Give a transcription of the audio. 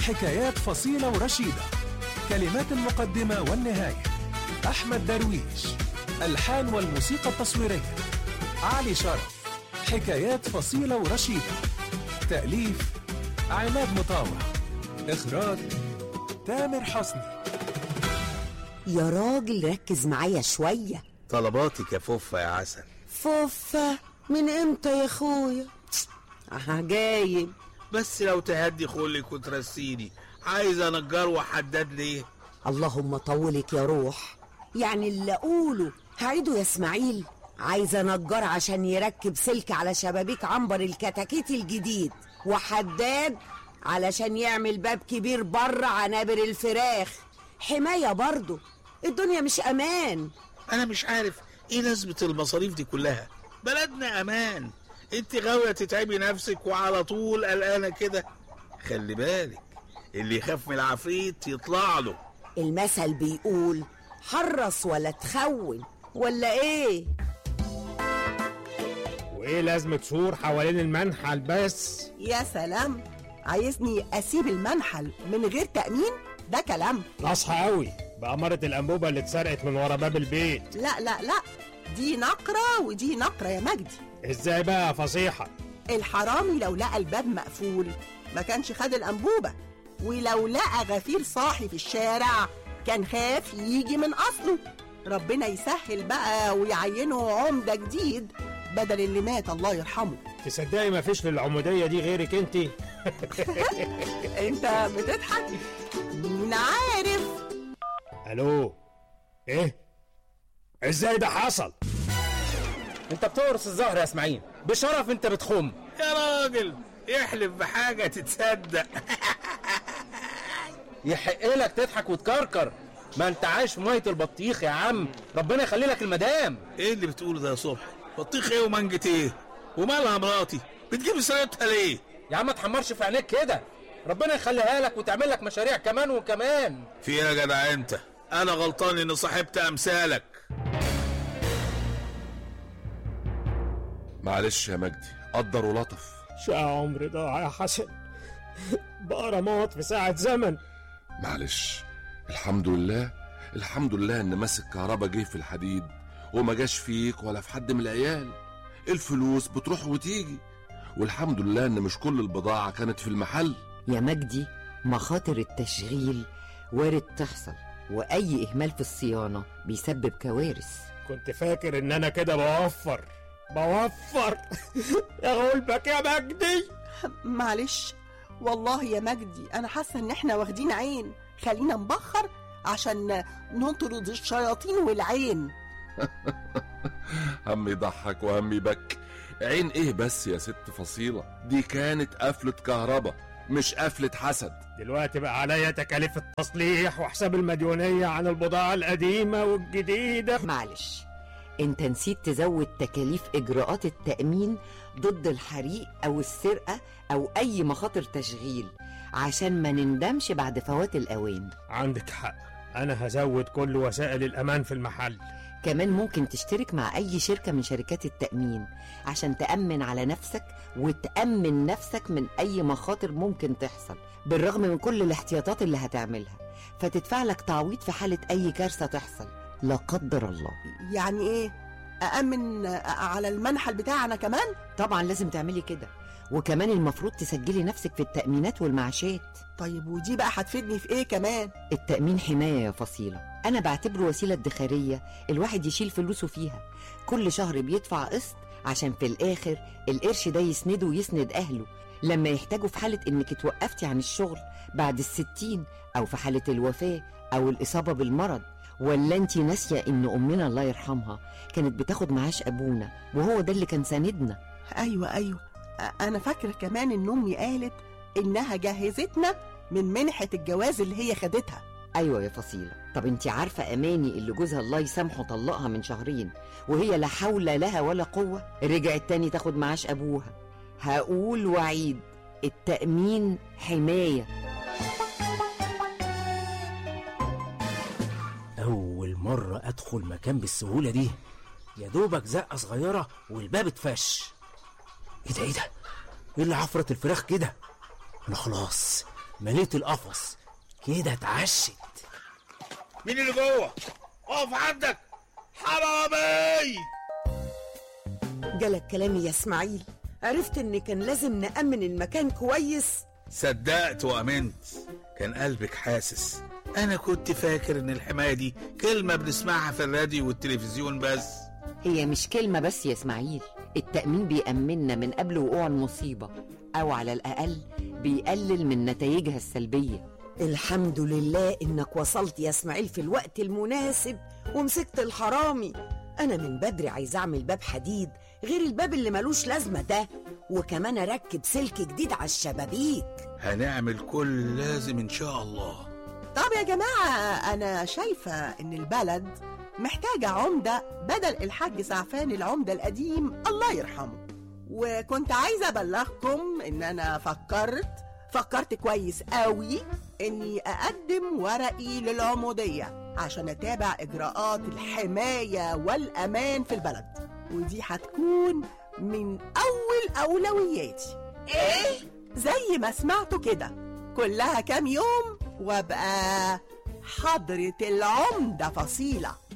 حكايات فصيلة ورشيدة كلمات المقدمة والنهاية أحمد درويش الحان والموسيقى التصويرية علي شرف حكايات فصيلة ورشيدة تأليف عماد مطاوع إخراج تامر حسني يا راجل ركز معايا شوية طلباتك يا فوفا يا عسل فوفة من امتى يا اخويا اه جايب بس لو تهدي خلك وترسيني عايز انجار وحداد ليه اللهم طولك يا روح يعني اللي اقوله هعيده يا اسماعيل عايزه نجار عشان يركب سلك على شبابيك عنبر الكتاكيت الجديد وحداد علشان يعمل باب كبير بره عنابر الفراخ حمايه برضه الدنيا مش امان انا مش عارف ايه لازمة المصاريف دي كلها بلدنا امان انت غاوية تتعبي نفسك وعلى طول قلقانة كده خلي بالك اللي يخاف من العفريت يطلع له المثل بيقول حرص ولا تخون ولا ايه وايه لازمة سور حوالين المنحل بس يا سلام عايزني اسيب المنحل من غير تأمين ده كلام ناصحة قوي بأمارة الأنبوبة اللي اتسرقت من ورا باب البيت لا لا لا دي نقرة ودي نقرة يا مجدي ازاي بقى يا فصيحة الحرامي لو لقى الباب مقفول ما كانش خد الأنبوبة ولو لقى غفير صاحي في الشارع كان خاف يجي من أصله ربنا يسهل بقى ويعينه عمدة جديد بدل اللي مات الله يرحمه تصدقي ما فيش للعمودية دي غيرك انت انت بتضحك مين عارف الو ايه ازاي ده حصل انت بتورث الزهر يا اسماعيل بشرف انت بتخم يا راجل احلف بحاجة تتصدق يحق لك تضحك وتكركر ما انت عايش في ميه البطيخ يا عم ربنا يخلي لك المدام ايه اللي بتقوله ده يا صبح بطيخ ايه ومانجة ايه ومالها مراتي بتجيب سيرتها ليه يا عم ما تحمرش في عينيك كده ربنا يخليها لك وتعمل لك مشاريع كمان وكمان في ايه يا جدع انت انا غلطان اني صاحبت امثالك معلش يا مجدي قدر ولطف شقى عمري ضاع يا حسن بقرا موت في ساعة زمن معلش الحمد لله الحمد لله ان ماسك كهربا جه في الحديد وما جاش فيك ولا في حد من العيال الفلوس بتروح وتيجي والحمد لله ان مش كل البضاعة كانت في المحل يا مجدي مخاطر التشغيل وارد تحصل واي اهمال في الصيانه بيسبب كوارث كنت فاكر ان انا كده بوفر بوفر يا غلبك يا مجدي معلش والله يا مجدي انا حاسه ان احنا واخدين عين خلينا نبخر عشان نطرد الشياطين والعين هم يضحك وهم يبك عين ايه بس يا ست فصيلة دي كانت قفلة كهربا مش قفلة حسد دلوقتي بقى عليا تكاليف التصليح وحساب المديونية عن البضاعة القديمة والجديدة معلش انت نسيت تزود تكاليف اجراءات التامين ضد الحريق او السرقه او اي مخاطر تشغيل عشان ما نندمش بعد فوات الاوان عندك حق أنا هزود كل وسائل الأمان في المحل كمان ممكن تشترك مع اي شركه من شركات التامين عشان تامن على نفسك وتامن نفسك من اي مخاطر ممكن تحصل بالرغم من كل الاحتياطات اللي هتعملها فتدفع لك تعويض في حاله اي كارثه تحصل لا قدر الله يعني ايه أأمن على المنحل بتاعنا كمان طبعا لازم تعملي كده وكمان المفروض تسجلي نفسك في التأمينات والمعاشات طيب ودي بقى هتفيدني في ايه كمان التأمين حماية يا فصيلة أنا بعتبره وسيلة ادخارية الواحد يشيل فلوسه فيها كل شهر بيدفع قسط عشان في الآخر القرش ده يسنده ويسند أهله لما يحتاجوا في حالة إنك اتوقفتي عن الشغل بعد الستين أو في حالة الوفاة أو الإصابة بالمرض ولا انتي ناسية إن أمنا الله يرحمها كانت بتاخد معاش أبونا وهو ده اللي كان ساندنا ايوه ايوه أ- انا فاكره كمان ان امي قالت انها جهزتنا من منحه الجواز اللي هي خدتها ايوه يا فصيله طب انت عارفه اماني اللي جوزها الله يسامحه طلقها من شهرين وهي لا حول لها ولا قوه رجعت تاني تاخد معاش ابوها هقول وعيد التامين حمايه أول مرة أدخل مكان بالسهولة دي يا دوبك زقة صغيرة والباب اتفش إيه ده إيه ده؟ إيه اللي عفرت الفراخ كده؟ أنا خلاص مليت القفص كده اتعشت مين اللي جوه اقف عندك حرامي جالك كلامي يا اسماعيل عرفت ان كان لازم نأمن المكان كويس صدقت وامنت كان قلبك حاسس انا كنت فاكر ان الحمايه دي كلمه بنسمعها في الراديو والتلفزيون بس هي مش كلمة بس يا اسماعيل التأمين بيأمننا من قبل وقوع المصيبة أو على الأقل بيقلل من نتائجها السلبية الحمد لله انك وصلت يا اسماعيل في الوقت المناسب ومسكت الحرامي انا من بدري عايز اعمل باب حديد غير الباب اللي ملوش لازمه ده وكمان اركب سلك جديد على الشبابيك هنعمل كل لازم ان شاء الله طب يا جماعة أنا شايفة إن البلد محتاجة عمدة بدل الحاج سعفان العمدة القديم الله يرحمه وكنت عايزة أبلغكم إن أنا فكرت فكرت كويس قوي إني أقدم ورقي للعمودية عشان أتابع إجراءات الحماية والأمان في البلد ودي هتكون من أول أولوياتي إيه؟ زي ما سمعتوا كده كلها كام يوم وابقى حضرة العمدة فصيلة